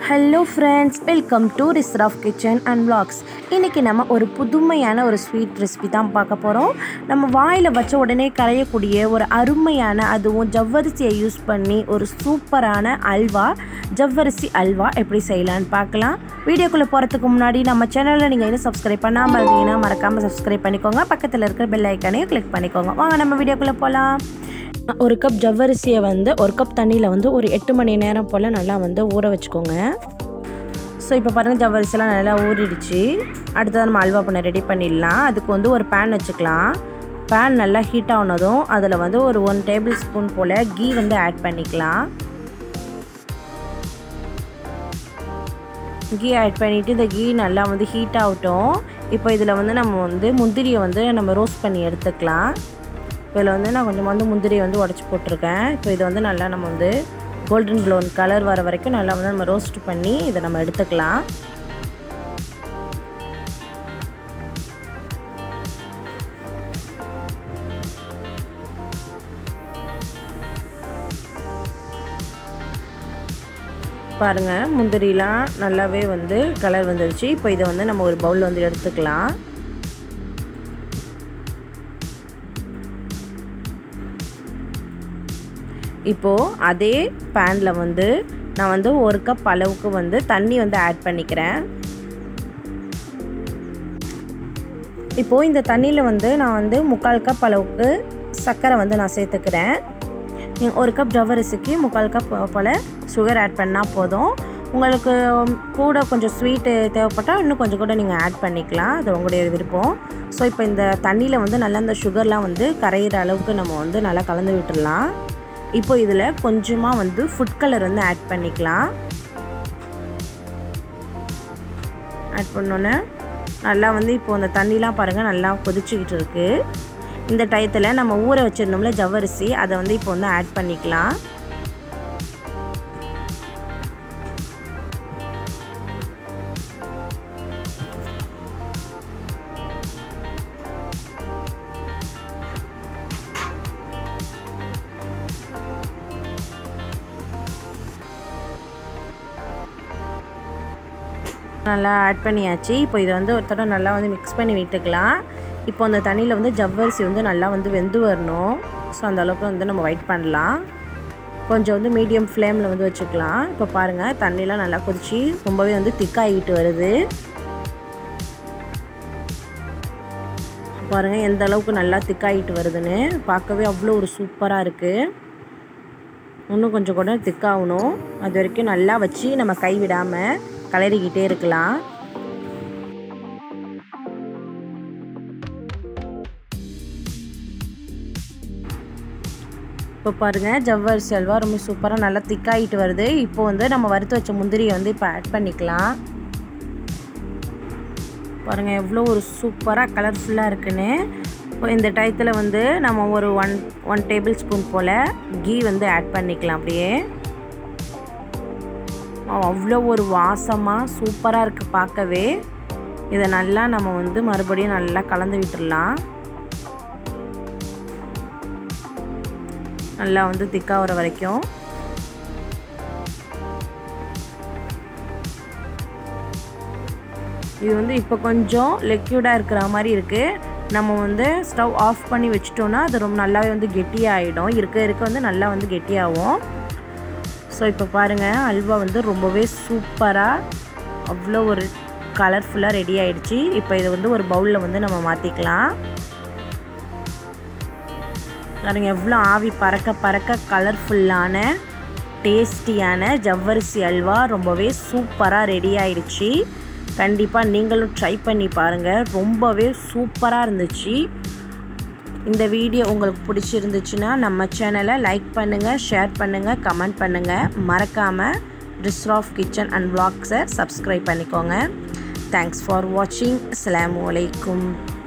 hello friends welcome to Risraf kitchen and vlogs இன்றைக்கி நம்ம ஒரு புதுமையான ஒரு ஸ்வீட் ரெசிபி தான் பார்க்க போகிறோம் நம்ம வாயில் வச்ச உடனே கரையக்கூடிய ஒரு அருமையான அதுவும் ஜவ்வரிசியை யூஸ் பண்ணி ஒரு சூப்பரான அல்வா ஜவ்வரிசி அல்வா எப்படி செய்யலான்னு பார்க்கலாம் வீடியோக்குள்ளே போகிறதுக்கு முன்னாடி நம்ம சேனலில் நீங்கள் இன்னும் சப்ஸ்கிரைப் பண்ணாமல் இருந்தீங்கன்னா மறக்காமல் சப்ஸ்கிரைப் பண்ணிக்கோங்க பக்கத்தில் இருக்கிற பெல் ஐக்கானையும் கிளிக் பண்ணிக்கோங்க வாங்க நம்ம வீடியோக்குள்ளே போகலாம் ஒரு கப் ஜவ்வரிசியை வந்து ஒரு கப் தண்ணியில் வந்து ஒரு எட்டு மணி நேரம் போல் நல்லா வந்து ஊற வச்சுக்கோங்க ஸோ இப்போ பாருங்கள் ஜவ்வரிசிலாம் நல்லா ஊறிடுச்சு அடுத்தது நம்ம அல்வா பண்ண ரெடி பண்ணிடலாம் அதுக்கு வந்து ஒரு பேன் வச்சுக்கலாம் பேன் நல்லா ஹீட் ஆனதும் அதில் வந்து ஒரு ஒன் டேபிள் ஸ்பூன் போல் கீ வந்து ஆட் பண்ணிக்கலாம் கீ ஆட் பண்ணிவிட்டு இந்த கீ நல்லா வந்து ஹீட் ஆகட்டும் இப்போ இதில் வந்து நம்ம வந்து முந்திரியை வந்து நம்ம ரோஸ்ட் பண்ணி எடுத்துக்கலாம் இதில் வந்து நான் கொஞ்சம் வந்து முந்திரியை வந்து உடச்சி போட்டிருக்கேன் இப்போ இதை வந்து நல்லா நம்ம வந்து கோல்டன் ப்ரௌன் கலர் வர வரைக்கும் நல்லா வந்து நம்ம ரோஸ்ட் பண்ணி இதை நம்ம எடுத்துக்கலாம் பாருங்கள் முந்திரிலாம் நல்லாவே வந்து கலர் வந்துருச்சு இப்போ இதை வந்து நம்ம ஒரு பவுலில் வந்து எடுத்துக்கலாம் இப்போது அதே பேனில் வந்து நான் வந்து ஒரு கப் அளவுக்கு வந்து தண்ணி வந்து ஆட் பண்ணிக்கிறேன் இப்போது இந்த தண்ணியில் வந்து நான் வந்து முக்கால் கப் அளவுக்கு சர்க்கரை வந்து நான் சேர்த்துக்கிறேன் ஒரு கப் ஜவ்வரிசிக்கு முக்கால் கப் போல் சுகர் ஆட் பண்ணால் போதும் உங்களுக்கு கூட கொஞ்சம் ஸ்வீட்டு தேவைப்பட்டால் இன்னும் கொஞ்சம் கூட நீங்கள் ஆட் பண்ணிக்கலாம் அது உங்களுடைய விருப்பம் ஸோ இப்போ இந்த தண்ணியில் வந்து நல்லா இந்த சுகர்லாம் வந்து கரையிற அளவுக்கு நம்ம வந்து நல்லா கலந்து விட்டுடலாம் இப்போ இதில் கொஞ்சமாக வந்து ஃபுட் கலர் வந்து ஆட் பண்ணிக்கலாம் ஆட் பண்ணோன்னே நல்லா வந்து இப்போ அந்த தண்ணிலாம் பாருங்கள் நல்லா கொதிச்சுக்கிட்டு இருக்குது இந்த டயத்தில் நம்ம ஊற வச்சுருந்தோம்ல ஜவ்வரிசி அதை வந்து இப்போ வந்து ஆட் பண்ணிக்கலாம் நல்லா ஆட் பண்ணியாச்சு இப்போ இதை வந்து ஒரு தடவை நல்லா வந்து மிக்ஸ் பண்ணி விட்டுக்கலாம் இப்போ அந்த தண்ணியில் வந்து ஜவ்வரிசி வந்து நல்லா வந்து வெந்து வரணும் ஸோ அந்த அளவுக்கு வந்து நம்ம வெயிட் பண்ணலாம் கொஞ்சம் வந்து மீடியம் ஃப்ளேமில் வந்து வச்சுக்கலாம் இப்போ பாருங்கள் தண்ணிலாம் நல்லா கொதிச்சு ரொம்பவே வந்து திக்காகிட்டு வருது பாருங்கள் எந்த அளவுக்கு நல்லா திக்காகிட்டு வருதுன்னு பார்க்கவே அவ்வளோ ஒரு சூப்பராக இருக்குது இன்னும் கொஞ்சம் கூட திக்காகணும் அது வரைக்கும் நல்லா வச்சு நம்ம கைவிடாமல் கலரிக்கிட்டே இருக்கலாம் இப்போ பாருங்கள் ஜவ்வரிசி அல்வா ரொம்ப சூப்பராக நல்லா திக்காகிட்டு வருது இப்போ வந்து நம்ம வறுத்து வச்ச முந்திரியை வந்து இப்போ ஆட் பண்ணிக்கலாம் பாருங்கள் எவ்வளோ ஒரு சூப்பராக கலர்ஃபுல்லாக இருக்குன்னு இப்போ இந்த டயத்தில் வந்து நம்ம ஒரு ஒன் ஒன் டேபிள் ஸ்பூன் போல் கீ வந்து ஆட் பண்ணிக்கலாம் அப்படியே அவ்வளோ ஒரு வாசமாக சூப்பராக இருக்குது பார்க்கவே இதை நல்லா நம்ம வந்து மறுபடியும் நல்லா கலந்து விட்டுடலாம் நல்லா வந்து திக்காக வர வரைக்கும் இது வந்து இப்போ கொஞ்சம் லிக்யூடாக இருக்கிற மாதிரி இருக்குது நம்ம வந்து ஸ்டவ் ஆஃப் பண்ணி வச்சிட்டோன்னா அது ரொம்ப நல்லாவே வந்து கெட்டியாகிடும் இருக்க இருக்க வந்து நல்லா வந்து கெட்டியாகும் ஸோ இப்போ பாருங்கள் அல்வா வந்து ரொம்பவே சூப்பராக அவ்வளோ ஒரு கலர்ஃபுல்லாக ரெடி ஆகிடுச்சு இப்போ இதை வந்து ஒரு பவுலில் வந்து நம்ம மாற்றிக்கலாம் பாருங்க எவ்வளோ ஆவி பறக்க பறக்க கலர்ஃபுல்லான டேஸ்டியான ஜவ்வரிசி அல்வா ரொம்பவே சூப்பராக ரெடி ஆயிடுச்சு கண்டிப்பாக நீங்களும் ட்ரை பண்ணி பாருங்கள் ரொம்பவே சூப்பராக இருந்துச்சு இந்த வீடியோ உங்களுக்கு பிடிச்சிருந்துச்சுன்னா நம்ம சேனலை லைக் பண்ணுங்கள் ஷேர் பண்ணுங்கள் கமெண்ட் பண்ணுங்கள் மறக்காமல் ரிஸ்ராஃப் கிச்சன் அண்ட் விளாக்ஸை சப்ஸ்கிரைப் பண்ணிக்கோங்க தேங்க்ஸ் ஃபார் வாட்சிங் அஸ்லாம் வலைக்கும்